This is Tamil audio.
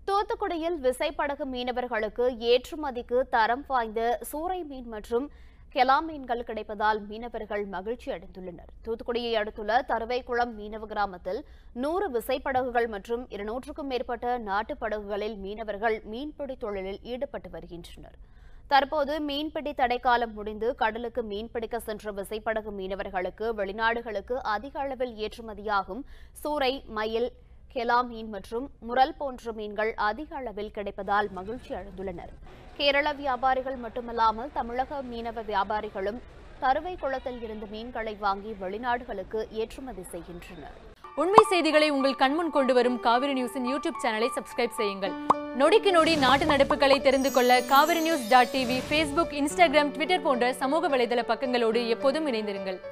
தூத்துக்குடியில் விசைப்படகு மீனவர்களுக்கு ஏற்றுமதிக்கு தரம் வாய்ந்த சூறை மீன் மற்றும் கெலா மீன்கள் கிடைப்பதால் மீனவர்கள் மகிழ்ச்சி அடைந்துள்ளனர் தூத்துக்குடியை அடுத்துள்ள தருவைக்குளம் மீனவ கிராமத்தில் நூறு விசைப்படகுகள் மற்றும் இருநூற்றுக்கும் மேற்பட்ட நாட்டுப் படகுகளில் மீனவர்கள் மீன்பிடி தொழிலில் ஈடுபட்டு வருகின்றனர் தற்போது மீன்பிடி தடைக்காலம் முடிந்து கடலுக்கு மீன்பிடிக்க சென்ற விசைப்படகு மீனவர்களுக்கு வெளிநாடுகளுக்கு அதிக அளவில் ஏற்றுமதியாகும் சூறை மயில் கெலா மீன் மற்றும் முரல் போன்ற மீன்கள் அதிக அளவில் கிடைப்பதால் மகிழ்ச்சி அடைந்துள்ளனர் கேரள வியாபாரிகள் மட்டுமல்லாமல் தமிழக மீனவ வியாபாரிகளும் தருவை குளத்தில் இருந்து மீன்களை வாங்கி வெளிநாடுகளுக்கு ஏற்றுமதி செய்கின்றனர் உண்மை செய்திகளை உங்கள் கண்முன் கொண்டு வரும் காவிரி நியூஸின் யூடியூப் சேனலை சப்ஸ்கிரைப் செய்யுங்கள் நொடிக்கு நொடி நாட்டு நடப்புகளை தெரிந்து கொள்ள Kaveri news dot TV Facebook Instagram Twitter போன்ற சமூக வலைதள பக்கங்களோடு எப்போதும் இணைந்திருங்கள்